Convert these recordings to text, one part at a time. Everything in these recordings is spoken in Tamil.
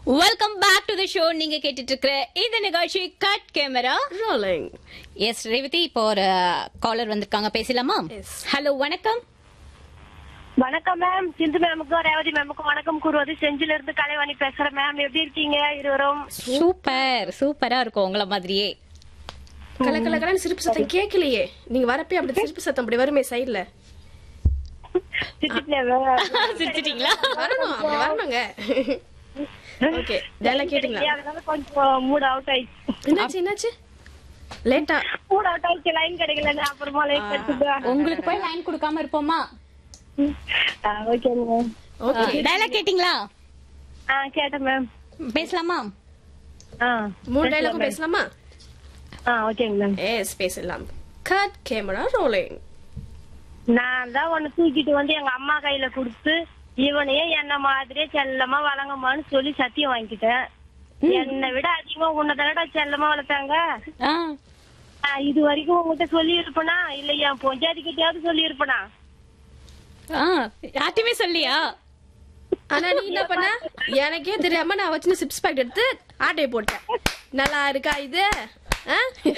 Welcome back to the show நீங்க கேட்டுட்டு இருக்கிற இந்த நிகழ்ச்சி cut camera rolling yes Revathi இப்போ ஒரு காலர் வந்திருக்காங்க பேசலாமா Yes. ஹலோ வணக்கம் வணக்கம் மேம் சிந்து மேமுக்கும் ரேவதி மேமுக்கும் வணக்கம் கூறுவது செஞ்சில இருந்து கலைவாணி பேசுறேன் மேம் எப்படி இருக்கீங்க இருவரும் சூப்பர் சூப்பரா இருக்கும் உங்கள மாதிரியே கல கல கலன்னு சிரிப்பு சத்தம் கேட்கலையே நீங்க வரப்பே அப்படி சிரிப்பு சத்தம் அப்படி வருமே சைடுல திட்டிட்டேன் ma'am. சிரிச்சிட்டீங்களா வரணும் அப்படி வரணுங்க ஓகே டயலாக் கேட்டீங்களா அதனால கொஞ்சம் மூட் அவுட் ஆயிடுச்சு என்னாச்சு என்னாச்சு லேட்டா மூட் அவுட் ஆயிடுச்சு லைன் கிடைக்கல அப்புறமா லைன் கிடைச்சது உங்களுக்கு போய் லைன் கொடுக்காம இருப்போமா ஓகே மேம் ஓகே டயலாக் கேட்டிங்களா ஆ கேட்டேன் மேம் பேசலாமா ஆ மூணு டயலாக்கும் பேசலாமா ஆ ஓகேங்க மேம் எஸ் பேசலாம் கட் கேமரா ரோலிங் நான் தான் உன்னை தூக்கிட்டு வந்து எங்க அம்மா கையில கொடுத்து இவனையே என்ன மாதிரியே செல்லமா வழங்கம்மான்னு சொல்லி சத்தியம் வாங்கிக்கிட்டேன் என்னை விட அதிகமா உன்னை தானடா செல்லமா வளர்த்தாங்க ஆ நான் இது வரைக்கும் உங்ககிட்ட சொல்லி இருப்பனா இல்ல என் பொஞ்சாதி கிட்டயாவது சொல்லி இருப்பனா ஆ யார்ட்டுமே சொல்லியா ஆனா நீ என்ன பண்ண எனக்கே தெரியாம நான் வச்சு சிப்ஸ் பேக்கெட் எடுத்து ஆட்டையை போட்டேன் நல்லா இருக்கா இது ஆ?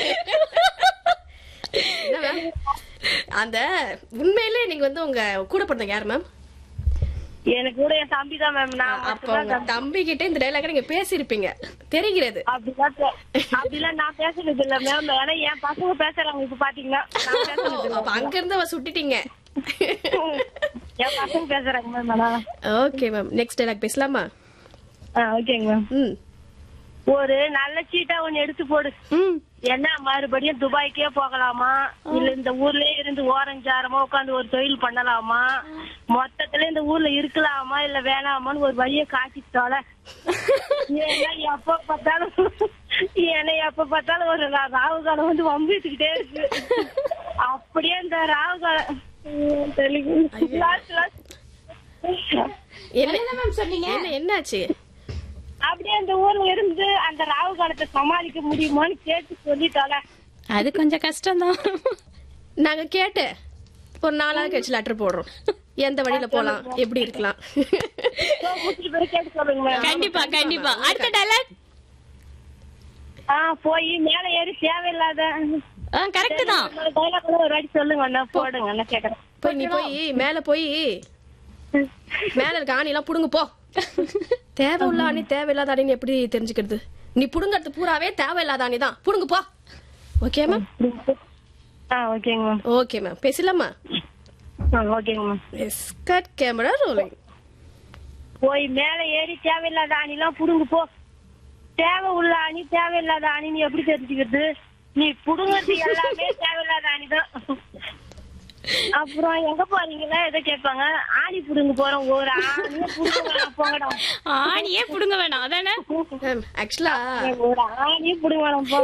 என்ன ma'am? அந்த உண்மையிலே நீங்க வந்து உங்க கூட பிறந்தவங்க யாரு மேம் எனக்கு கூட என் தம்பி தான் மேம் நான் அப்ப மட்டும்தான் உங்க தம்பி கிட்ட இந்த டைலாக் நீங்க பேசியிருப்பீங்க தெரிகிறது அப்படிலாம் பே- அப்படிலாம் நான் பேசுறது இல்ல மேம் ஏன்னா என் பசங்க பேசுறாங்க இப்ப பாத்தீங்கன்னா நான் பேசுறது இல்ல. அப்ப அங்க இருந்து அவ சுட்டிட்டீங்க என் பசங்க பேசுறாங்க மேம் ஆனா ஓகே மேம் நெக்ஸ்ட் டைலாக் பேசலாமா ஓகேங்க மேம் ம் ஒரு நல்ல சீட்டா ஒண்ணு எடுத்து போடு ம் என்ன மறுபடியும் துபாய்க்கே போகலாமா இல்ல இந்த ஊர்லயே இருந்து ஓரஞ்சாரமா உட்காந்து ஒரு தொழில் பண்ணலாமா மொத்தத்துல இந்த ஊர்ல இருக்கலாமா இல்ல வேணாமான்னு ஒரு வழிய காட்டிட்டோல ஏன்னா எப்ப பார்த்தாலும் ஏன்னா எப்ப பார்த்தாலும் ஒரு ரா- ராகு காலம் வந்து வம்பிட்டுக்கிட்டே இருக்கு அப்படியே இந்த ராகு காலம் உம், தெலுங்கு. last, last. என்ன என்ன மேம் சொன்னீங்க என்ன என்னாச்சு அப்படியே இந்த ஊர்ல இருந்து அந்த ராகு காலத்தை சமாளிக்க முடியுமான்னு கேட்டு சொல்லிட்டோல அது கொஞ்சம் கஷ்டம்தான் நாங்க கேட்டு ஒரு நாளாவது கழிச்சு லெட்டர் போடுறோம் எந்த வழியில போலாம் எப்படி இருக்கலாம் முடிச்சிட்டு பிறகு கேட்டு சொல்லுங்க மேம் கண்டிப்பா கண்டிப்பா அடுத்த டயலாக் ஆ போய் மேல ஏறி தேவையில்லாத கரெக்ட் தான் டைலாக் ஒரு வாட்டி சொல்லுங்க அண்ணா போடுங்க அண்ணா கேக்குறேன் போய் நீ போய் மேல போய் மேல இருக்க ஆணி எல்லாம் புடுங்க போ தேவை உள்ள ஆணி தேவையில்லாத ஆணின்னு எப்படி தெரிஞ்சுக்கிறது நீ புடுங்கிறது பூராவே தேவையில்லாத ஆணி தான் புடுங்க போ ஓகே மேம் ஆ ஓகேங்க மேம் ஓகே மேம் பேசலாமா ஆ ஓகேங்க ma'am yes cut camera rolling போய் மேல ஏறி தேவையில்லாத அணிலாம் புடுங்க போ தேவை உள்ள அணி தேவையில்லாத அணின்னு எப்படி தெரிஞ்சுக்கிறது நீ புடுங்கிறது எல்லாமே தேவையில்லாத அணிதான் அப்புறம் எங்க போறீங்களா எதை கேட்பாங்க ஆணி புடுங்க போறோம் ஒரு ஆணியை புடுங்க வேணாம் போங்கடா ஆணியே புடுங்க வேணாம் அதானே மேம் ஆக்சுவலா ஒரு ஆணியை புடுங்க வேணாம் போ